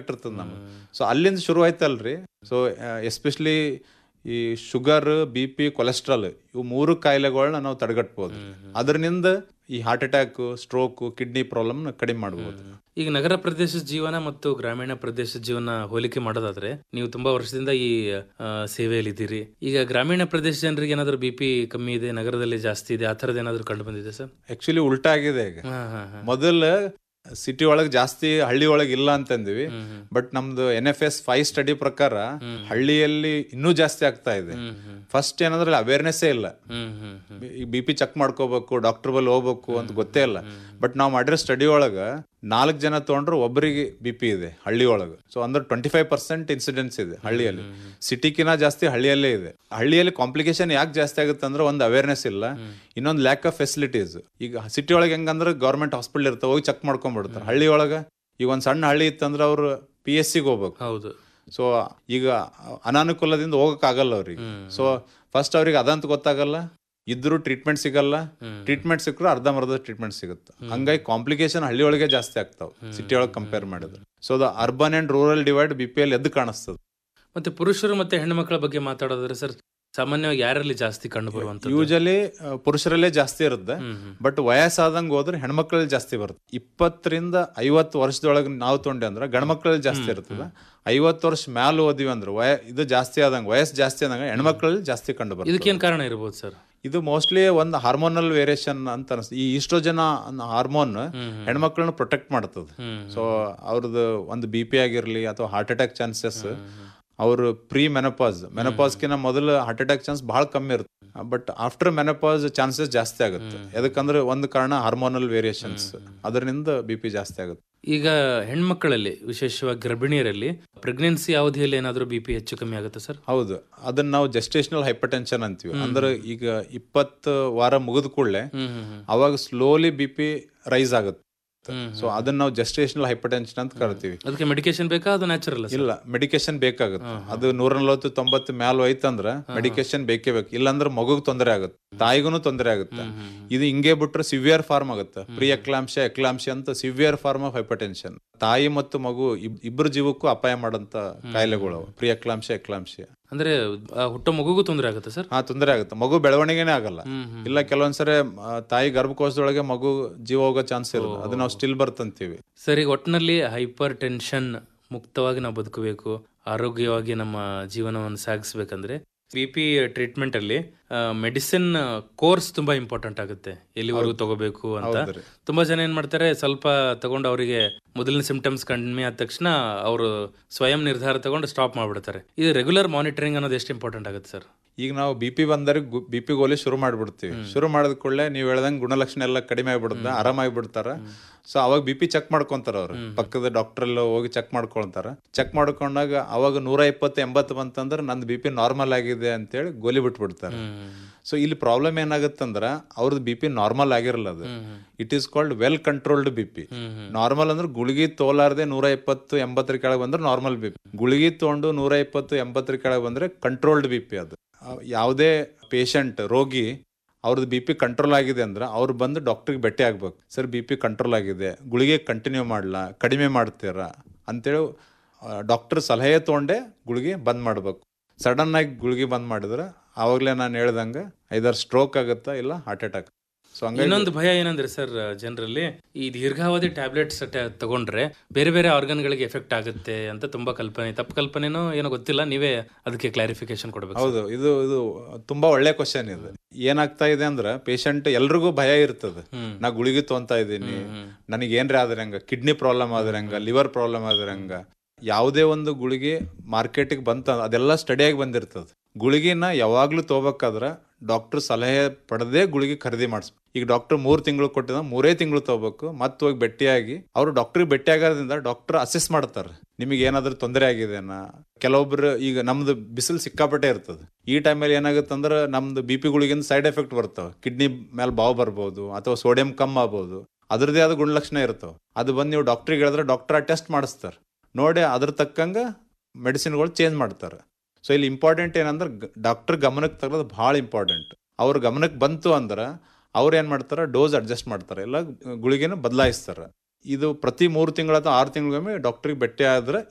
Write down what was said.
ಇರ್ತದೆ ನಮ್ಗೆ ಸೊ ಅಲ್ಲಿಂದ ಶುರು ಆಯ್ತಲ್ರಿ ಸೊ ಎಸ್ಪೆಷಲಿ ಈ ಶುಗರ್ ಬಿ ಪಿ ಕೊಲೆಸ್ಟ್ರಾಲ್ ಇವು ಮೂರು ಕಾಯಿಲೆಗಳನ್ನ ನಾವು ತಡೆಗಟ್ಬೋದು ಅದರಿಂದ ಈ heart attack stroke kidney problem ಕಡಿಮೆ ಮಾಡ್ಬೋದು ಈಗ ನಗರ ಪ್ರದೇಶದ ಜೀವನ ಮತ್ತು ಗ್ರಾಮೀಣ ಪ್ರದೇಶದ ಜೀವನ ಹೋಲಿಕೆ ಮಾಡೋದಾದ್ರೆ ನೀವು ತುಂಬಾ ವರ್ಷದಿಂದ ಈ ಆ, ಸೇವೆಯಲ್ಲಿ ಇದ್ದೀರಿ ಈಗ ಗ್ರಾಮೀಣ ಪ್ರದೇಶ ಜನರಿಗೆ ಏನಾದ್ರು ಬಿ ಪಿ ಕಮ್ಮಿ ಇದೆ ನಗರದಲ್ಲಿ ಜಾಸ್ತಿ ಇದೆ ಆ ಥರದ್ದು ಏನಾದ್ರು ಕಂಡು ಬಂದಿದೆ ಸರ್ ಆಕ್ಚುಲಿ ಉಲ್ಟಾ ಆಗಿದೆ ಈಗ ಹಾ ಹಾ ಹಾ ಮೊದಲ ಸಿಟಿ ಒಳಗ್ ಜಾಸ್ತಿ ಹಳ್ಳಿ ಒಳಗ್ ಇಲ್ಲ ಅಂತಂದಿವಿ ಬಟ್ ನಮ್ದು N F S five study ಪ್ರಕಾರ ಹಳ್ಳಿಯಲ್ಲಿ ಇನ್ನೂ ಜಾಸ್ತಿ ಆಗ್ತಾ ಇದೆ ಫಸ್ಟ್ ಏನಂದ್ರೆ ಅವೇರ್ನೆಸ್ ಇಲ್ಲ ಹ್ಮ್ ಹ್ಮ್ ಹ್ಮ್ ಬಿ ಪಿ ಚೆಕ್ ಮಾಡ್ಕೋಬೇಕು ಡಾಕ್ಟರ್ ಬಲ್ಲಿ ಹೋಗ್ಬೇಕು ಅಂತ ಗೊತ್ತೇ ಇಲ್ಲ ಬಟ್ ನಾವು ಮಾಡಿರೋ ಸ್ಟಡಿ ಒಳಗ ನಾಲ್ಕು ಜನ ತಗೊಂಡ್ರೆ ಒಬ್ಬರಿಗೆ ಬಿ ಪಿ ಇದೆ ಹಳ್ಳಿ ಒಳಗೆ ಸೊ ಅಂದ್ರೆ ಟ್ವೆಂಟಿ ಫೈವ್ ಪರ್ಸೆಂಟ್ ಇನ್ಸಿಡೆನ್ಸ್ ಇದೆ ಹಳ್ಳಿಯಲ್ಲಿ ಸಿಟಿಕಿನ ಜಾಸ್ತಿ ಹಳ್ಳಿಯಲ್ಲೇ ಇದೆ ಹಳ್ಳಿಯಲ್ಲಿ ಕಾಂಪ್ಲಿಕೇಶನ್ ಯಾಕೆ ಜಾಸ್ತಿ ಆಗುತ್ತೆ ಅಂದ್ರೆ ಒಂದು ಅವೇರ್ನೆಸ್ ಇಲ್ಲ ಇನ್ನೊಂದು ಲ್ಯಾಕ್ ಆಫ್ ಫೆಸಿಲಿಟೀಸ್ ಈಗ ಸಿಟಿ ಒಳಗೆ ಹೆಂಗಂದ್ರೆ ಗೌರ್ಮೆಂಟ್ ಹಾಸ್ಪಿಟಲ್ ಇರ್ತಾವೆ ಹೋಗಿ ಚೆಕ್ ಮಾಡ್ಕೊಂಡ್ಬಿಡ್ತಾರೆ ಹಳ್ಳಿ ಒಳಗೆ ಈಗ ಒಂದು ಸಣ್ಣ ಹಳ್ಳಿ ಇತ್ತಂದ್ರೆ ಅವ್ರು ಪಿ ಎಸ್ ಸಿಗೆ ಹೋಗ್ಬೇಕು ಹೌದು ಸೊ ಈಗ ಅನಾನುಕೂಲದಿಂದ ಹೋಗಕ್ಕಾಗಲ್ಲ ಅವ್ರಿಗೆ ಸೊ ಫಸ್ಟ್ ಅವ್ರಿಗೆ ಅದಂತ ಗೊತ್ತಾಗಲ್ಲ ಇದ್ರೂ ಟ್ರೀಟ್ಮೆಂಟ್ ಸಿಗಲ್ಲ ಟ್ರೀಟ್ಮೆಂಟ್ ಸಿಕ್ಕರು ಅರ್ಧಂಬರ್ಧ ಟ್ರೀಟ್ಮೆಂಟ್ ಸಿಗುತ್ತೆ ಹಂಗಾಗಿ ಕಾಂಪ್ಲಿಕೇಶನ್ ಹಳ್ಳಿ ಒಳಗೆ ಜಾಸ್ತಿ ಆಗ್ತಾವ ಸಿಟಿ ಒಳಗೆ ಕಂಪೇರ್ ಮಾಡಿದ್ರೆ so the urban and rural divide B P L ಎದ್ದು ಕಾಣಿಸ್ತದೆ ಮತ್ತೆ ಪುರುಷರು ಮತ್ತೆ ಹೆಣ್ಣುಮಕ್ಕಳ ಬಗ್ಗೆ ಮಾತಾಡೋದಾದ್ರೆ ಸರ್ ಸಾಮಾನ್ಯವಾಗಿ ಯಾರಲ್ಲಿ ಜಾಸ್ತಿ ಕಂಡು ಬರುವಂತ ಯೂಶಲಿ ಪುರುಷರಲ್ಲೇ ಜಾಸ್ತಿ ಇರುತ್ತೆ ಬಟ್ ವಯಸ್ಸಾದಂಗ್ ಹೋದ್ರೆ ಹೆಣ್ಮಕ್ಳಲ್ಲಿ ಜಾಸ್ತಿ ಬರುತ್ತೆ ಇಪ್ಪತ್ತರಿಂದ ಐವತ್ತು ವರ್ಷದೊಳಗೆ ನಾವು ತೊಗೊಂಡೆ ಅಂದ್ರೆ ಗಂಡ್ಮಕ್ಳಲ್ಲಿ ಜಾಸ್ತಿ ಇರ್ತದೆ ಐವತ್ತು ವರ್ಷ ಮ್ಯಾಲ ಓದಿವಿ ಅಂದ್ರೆ ವಯ ಇದು ಜಾಸ್ತಿ ಆದಂಗ ವಯಸ್ಸು ಜಾಸ್ತಿ ಆದಂಗ ಹೆಣ್ಮಕ್ಳಲ್ಲಿ ಜಾಸ್ತಿ ಕಂಡು ಬರುತ್ತೆ ಇದಕ್ಕೇನ್ ಕಾರಣ ಇರ್ಬೋದು ಸರ್ ಇದು ಮೋಸ್ಟ್ಲಿ ಒಂದು ಹಾರ್ಮೋನಲ್ ವೇರಿಯೇಷನ್ ಅಂತ ಅನಿಸ್ತದೆ ಈ ಈಸ್ಟ್ರೋಜನ ಹಾರ್ಮೋನ್ ಹೆಣ್ಮಕ್ಳನ್ನ ಪ್ರೊಟೆಕ್ಟ್ ಮಾಡ್ತದೆ ಸೊ ಅವ್ರದ್ದು ಒಂದು ಬಿ ಪಿ ಆಗಿರ್ಲಿ ಅಥವಾ ಹಾರ್ಟ್ ಅಟ್ಯಾಕ್ ಚಾನ್ಸಸ್ ಅವರು ಪ್ರೀ ಮೆನಪಾಸ್ ಮೆನಪಾಸ್ಕಿನ ಮೊದಲು ಹಾರ್ಟ್ ಅಟ್ಯಾಕ್ ಚಾನ್ಸ್ ಬಹಳ ಕಮ್ಮಿ ಇರುತ್ತೆ ಬಟ್ ಆಫ್ಟರ್ ಮೆನಪಾಸ್ ಚಾನ್ಸಸ್ ಜಾಸ್ತಿ ಆಗುತ್ತೆ ಯಾಕಂದ್ರೆ ಒಂದು ಕಾರಣ ಹಾರ್ಮೋನಲ್ ವೇರಿಯೇಷನ್ಸ್ ಅದರಿಂದ ಬಿ ಪಿ ಜಾಸ್ತಿ ಆಗುತ್ತೆ ಈಗ ಹೆಣ್ಮಕ್ಕಳಲ್ಲಿ ವಿಶೇಷವಾಗಿ ಗರ್ಭಿಣಿಯರಲ್ಲಿ ಪ್ರೆಗ್ನೆನ್ಸಿ ಅವಧಿಯಲ್ಲಿ ಏನಾದರೂ ಬಿ ಪಿ ಹೆಚ್ಚು ಕಮ್ಮಿ ಆಗುತ್ತೆ ಸರ್ ಹೌದು ಅದನ್ನ ನಾವು ಜಸ್ಟೇಷನಲ್ ಹೈಪರ್ಟೆನ್ಷನ್ ಅಂತೀವಿ ಅಂದ್ರೆ ಈಗ ಇಪ್ಪತ್ತು ವಾರ ಮುಗಿದ ಕೂಡಲೇ ಅವಾಗ ಸ್ಲೋಲಿ ಬಿ ಪಿ ರೈಸ್ ಆಗುತ್ತೆ ಸೊ ಅದನ್ನ ನಾವು ಜಸ್ಟೇಷನಲ್ ಹೈಪರ್ಟೆನ್ಷನ್ ಅಂತ ಕರಿತೀವಿ ಅದಕ್ಕೆ ಮೆಡಿಕೇಶನ್ ಬೇಕಾ ಅದು ನ್ಯಾಚುರಲ್ ಇಲ್ಲ ಮೆಡಿಕೇಶನ್ ಬೇಕಾಗುತ್ತೆ ಅದು ನೂರ ನಲವತ್ತು ತೊಂಬತ್ತು ಮ್ಯಾಲ್ ಹೋಯ್ತಂದ್ರ ಮೆಡಿಕೇಶನ್ ಬೇಕೇ ಬೇಕು ಇಲ್ಲಾಂದ್ರೆ ಮಗುಗ್ ತೊಂದರೆ ಆಗುತ್ತೆ ತಾಯಿಗೂ ತೊಂದರೆ ಆಗುತ್ತೆ ಇದು ಹಿಂಗೆ ಬಿಟ್ರೆ ಸಿವಿಯರ್ ಫಾರ್ಮ್ ಆಗುತ್ತೆ ಪ್ರಿ ಎಕ್ಲಾಂಶ ಎಕ್ಲಾಂಶ ಅಂತ ಸಿವಿಯರ್ ಫಾರ್ಮ್ ಆಫ್ ಹೈಪರ್ಟೆನ್ಷನ್ ತಾಯಿ ಮತ್ತು ಮಗು ಇಬ್- ಇಬ್ರು ಜೀವಕ್ಕೂ ಅಪಾಯ ಮಾಡಂತ ಕಾಯಿಲೆಗಳು ಅವು ಪ್ರಿ ಎಕ್ಲಾಂಶ ಎಕ್ಲಾಂಶ ಅಂದ್ರೆ ಆ ಹುಟ್ಟೋ ಮಗುಗೂ ತೊಂದರೆ ಆಗುತ್ತೆ ಸರ್ ಹಾ ತೊಂದರೆ ಆಗುತ್ತೆ ಮಗು ಬೆಳವಣಿಗೆನೇ ಆಗಲ್ಲ ಇಲ್ಲ ಕೆಲವೊಂದ್ಸರಿ ಆ, ತಾಯಿ ಗರ್ಭಕೋಶದೊಳಗೆ ಮಗು ಜೀವ ಹೋಗೋ ಚಾನ್ಸ್ ಇರುತ್ತೆ ಅದು ನಾವು ಸ್ಟಿಲ್ ಬರ್ತಂತೀವಿ ಸರ್ ಈಗ ಒಟ್ಟಿನಲ್ಲಿ ಹೈಪರ್ ಟೆನ್ಷನ್ ಮುಕ್ತವಾಗಿ ನಾವು ಬದುಕಬೇಕು ಆರೋಗ್ಯವಾಗಿ ನಮ್ಮ ಜೀವನವನ್ನು ಸಾಗಿಸ್ಬೇಕಂದ್ರೆ ಬಿ ಪಿ ಟ್ರೀಟ್ಮೆಂಟ್ ಅಲ್ಲಿ ಮೆಡಿಸಿನ್ ಕೋರ್ಸ್ ತುಂಬಾ ಇಂಪಾರ್ಟೆಂಟ್ ಆಗುತ್ತೆ ಎಲ್ಲಿವರೆಗೂ ತಗೋಬೇಕು ಅಂತ ಹೌದ್ರಿ. ತುಂಬಾ ಜನ ಏನ್ ಮಾಡ್ತಾರೆ ಸ್ವಲ್ಪ ತಗೊಂಡು ಅವರಿಗೆ ಮೊದಲಿನ ಸಿಂಪ್ಟಮ್ಸ್ ಕಡಿಮೆ ಆದ ತಕ್ಷಣ ಅವರು ಸ್ವಯಂ ನಿರ್ಧಾರ ತಗೊಂಡು ಸ್ಟಾಪ್ ಮಾಡ್ಬಿಡ್ತಾರೆ ಇದು ರೆಗ್ಯುಲರ್ ಮಾನಿಟರಿಂಗ್ ಅನ್ನೋದು ಎಷ್ಟು ಇಂಪಾರ್ಟೆಂಟ್ ಆಗುತ್ತೆ ಸರ್ ಈಗ ನಾವು ಬಿ ಪಿ ಬಂದರೆ ಬಿ ಪಿ ಗೋಲಿ ಶುರು ಮಾಡ್ಬಿಡ್ತೀವಿ ಶುರು ಮಾಡಿದ ಕೂಡಲೇ ನೀವು ಹೇಳ್ದಂಗೆ ಗುಣಲಕ್ಷಣ ಎಲ್ಲ ಕಡಿಮೆ ಆಗ್ಬಿಡುತ್ತೆ ಆರಾಮಾಗ್ಬಿಡ್ತಾರ ಸೊ ಅವಾಗ ಬಿ ಪಿ ಚೆಕ್ ಮಾಡ್ಕೊಂತಾರ ಅವ್ರು ಪಕ್ಕದ ಡಾಕ್ಟರ್ ಎಲ್ಲ ಹೋಗಿ ಚೆಕ್ ಮಾಡ್ಕೊಳ್ತಾರ ಚೆಕ್ ಮಾಡ್ಕೊಂಡಾಗ ಅವಾಗ ನೂರ ಇಪ್ಪತ್ತು ಎಂಬತ್ತು ಬಂತಂದ್ರೆ ನಂದು ಬಿ ಪಿ ನಾರ್ಮಲ್ ಆಗಿದೆ ಅಂತೇಳಿ ಗೋಲಿ ಬಿಟ್ಬಿಡ್ತಾರೆ ಸೊ ಇಲ್ಲಿ ಪ್ರಾಬ್ಲಮ್ ಏನಾಗುತ್ತಂದ್ರ ಅವ್ರದ್ದು ಬಿ ಪಿ ನಾರ್ಮಲ್ ಆಗಿರಲ್ಲ ಅದು it is called well controlled B P normal ಅಂದ್ರೆ ಗುಳಿಗೆ ತೋಲಾರ್ದೆ ನೂರ ಇಪ್ಪತ್ತು ಎಂಬತ್ತರ ಕೆಳಗೆ ಬಂದ್ರೆ ನಾರ್ಮಲ್ ಬಿ ಪಿ ಗುಳಿಗೆ ತಗೊಂಡು ನೂರ ಇಪ್ಪತ್ತು ಎಂಬತ್ತರ ಕೆಳಗೆ ಬಂದ್ರೆ ಕಂಟ್ರೋಲ್ಡ್ ಬಿ ಪಿ ಅದು ಆ, ಯಾವುದೇ ಪೇಷಂಟ್ ರೋಗಿ ಅವ್ರದ್ದು ಬಿ ಪಿ ಕಂಟ್ರೋಲ್ ಆಗಿದೆ ಅಂದ್ರೆ ಅವ್ರು ಬಂದು ಡಾಕ್ಟ್ರಿಗೆ ಭೇಟಿ ಆಗ್ಬೇಕು ಸರ್ ಬಿ ಪಿ ಕಂಟ್ರೋಲ್ ಆಗಿದೆ ಗುಳಿಗೆ ಕಂಟಿನ್ಯೂ ಮಾಡ್ಲಾ ಕಡಿಮೆ ಮಾಡ್ತೀರಾ ಅಂತೇಳಿ ಡಾಕ್ಟರ್ ಸಲಹೆ ತೊಗೊಂಡೆ ಗುಳಿಗೆ ಬಂದ್ ಮಾಡ್ಬೇಕು ಸಡನ್ ಆಗಿ ಗುಳಿಗೆ ಬಂದ್ ಮಾಡಿದ್ರೆ ಆವಾಗಲೇ ನಾನು ಹೇಳ್ದಂಗೆ ಐದಾರು ಸ್ಟ್ರೋಕ್ ಆಗುತ್ತಾ ಇಲ್ಲ ಹಾರ್ಟ್ ಅಟ್ಯಾಕ್ ಸೊ ಹಂಗಾಗಿ ಇನ್ನೊಂದು ಭಯ ಏನಂದ್ರೆ ಸರ್ ಜನರಲ್ಲಿ ಈ ದೀರ್ಘಾವಧಿ ಟ್ಯಾಬ್ಲೆಟ್ಸ್ ತಗೊಂಡ್ರೆ ಬೇರೆ ಬೇರೆ ಆರ್ಗನ್ಗಳಿಗೆ ಎಫೆಕ್ಟ್ ಆಗುತ್ತೆ ಅಂತ ತುಂಬಾ ಕಲ್ಪನೆ ತಪ್ಪು ಕಲ್ಪನೆನೋ ಏನೋ ಗೊತ್ತಿಲ್ಲ ನೀವೇ ಅದಕ್ಕೆ ಕ್ಲಾರಿಫಿಕೇಶನ್ ಕೊಡ್ಬೇಕು ಹೌದು ಇದು ಇದು ತುಂಬಾ ಒಳ್ಳೆ ಕ್ವಶನ್ ಇದು ಏನಾಗ್ತಾ ಇದೆ ಅಂದ್ರೆ ಪೇಷಂಟ್ ಎಲ್ರಿಗೂ ಭಯ ಇರ್ತದೆ ನಾ ಗುಳಿಗೆ ತೊಂತಾ ಇದ್ದೀನಿ ನನಗೆ ಏನ್ರಿ ಆದ್ರೆ ಹಂಗ ಕಿಡ್ನಿ ಪ್ರಾಬ್ಲಮ್ ಆದ್ರೆ ಹಂಗ ಲಿವರ್ ಪ್ರಾಬ್ಲಮ್ ಆದ್ರೆ ಹಂಗ ಯಾವುದೇ ಒಂದು ಗುಳಿಗೆ ಮಾರ್ಕೆಟಿಗೆ ಬಂತ ಅದೆಲ್ಲ ಸ್ಟಡಿಯಾಗಿ ಬಂದಿರ್ತದೆ ಗುಳಿಗೆನ ಯಾವಾಗ್ಲೂ ತಗೋಬೇಕಾದ್ರ ಡಾಕ್ಟರ್ ಸಲಹೆ ಪಡೆದೇ ಗುಳಿಗೆ ಖರೀದಿ ಮಾಡಿಸ್ಬೇಕು ಈಗ ಡಾಕ್ಟರ್ ಮೂರ್ ತಿಂಗಳು ಕೊಟ್ಟಿದ ಮೂರೇ ತಿಂಗಳು ತಗೋಬೇಕು ಮತ್ತೆ ಹೋಗಿ ಭೇಟಿಯಾಗಿ ಅವರು ಡಾಕ್ಟರ್ ಭೇಟಿ ಆಗೋದ್ರಿಂದ ಡಾಕ್ಟರ್ ಅಸೆಸ್ ಮಾಡ್ತಾರೆ ನಿಮಗೆ ಏನಾದ್ರೂ ತೊಂದರೆ ಆಗಿದೆನಾ ಕೆಲವೊಬ್ರು ಈಗ ನಮ್ದು ಬಿಸಿಲು ಸಿಕ್ಕಾಪಟ್ಟೆ ಇರ್ತದೆ ಈ ಟೈಮಲ್ಲಿ ಏನಾಗುತ್ತೆ ನಮ್ದು ಬಿ ಪಿ ಗುಳಿಗಿಂದ ಸೈಡ್ ಎಫೆಕ್ಟ್ ಬರ್ತವೆ ಕಿಡ್ನಿ ಮೇಲೆ ಬಾವು ಬರ್ಬೋದು ಅಥವಾ ಸೋಡಿಯಂ ಕಮ್ಮಿ ಆಗ್ಬೋದು ಅದ್ರದ್ದೇ ಆದ ಗುಣಲಕ್ಷಣ ಇರ್ತವೆ ಅದು ಬಂದು ನೀವು ಡಾಕ್ಟ್ರಿಗೆ ಹೇಳಿದ್ರೆ ಡಾಕ್ಟರ್ ಟೆಸ್ಟ್ ಮಾಡಿಸ್ತಾರೆ ನೋಡಿ ಅದ್ರ ತಕ್ಕಂಗ ಮೆಡಿಸಿನ್ಗಳು ಚೇಂಜ್ ಮಾಡ್ತಾರೆ ಸೊ ಇಲ್ಲಿ ಇಂಪಾರ್ಟೆಂಟ್ ಏನಂದ್ರೆ ಡಾಕ್ಟರ್ ಗಮನಕ್ಕೆ ತಗೊಳ್ಳೋದು ಭಾಳ ಇಂಪಾರ್ಟೆಂಟ್ ಅವ್ರ ಗಮನಕ್ಕೆ ಬಂತು ಅಂದ್ರೆ ಅವ್ರು ಏನು ಮಾಡ್ತಾರೆ ಡೋಸ್ ಅಡ್ಜಸ್ಟ್ ಮಾಡ್ತಾರೆ ಇಲ್ಲ ಗುಳಿಗೆನ ಬದಲಾಯಿಸ್ತಾರೆ ಇದು ಪ್ರತಿ ಮೂರು ತಿಂಗಳ ಅಥವಾ ಆರು ತಿಂಗಳಿಗೊಮ್ಮೆ ಡಾಕ್ಟ್ರಿಗೆ ಭೇಟಿ ಆದ್ರೆ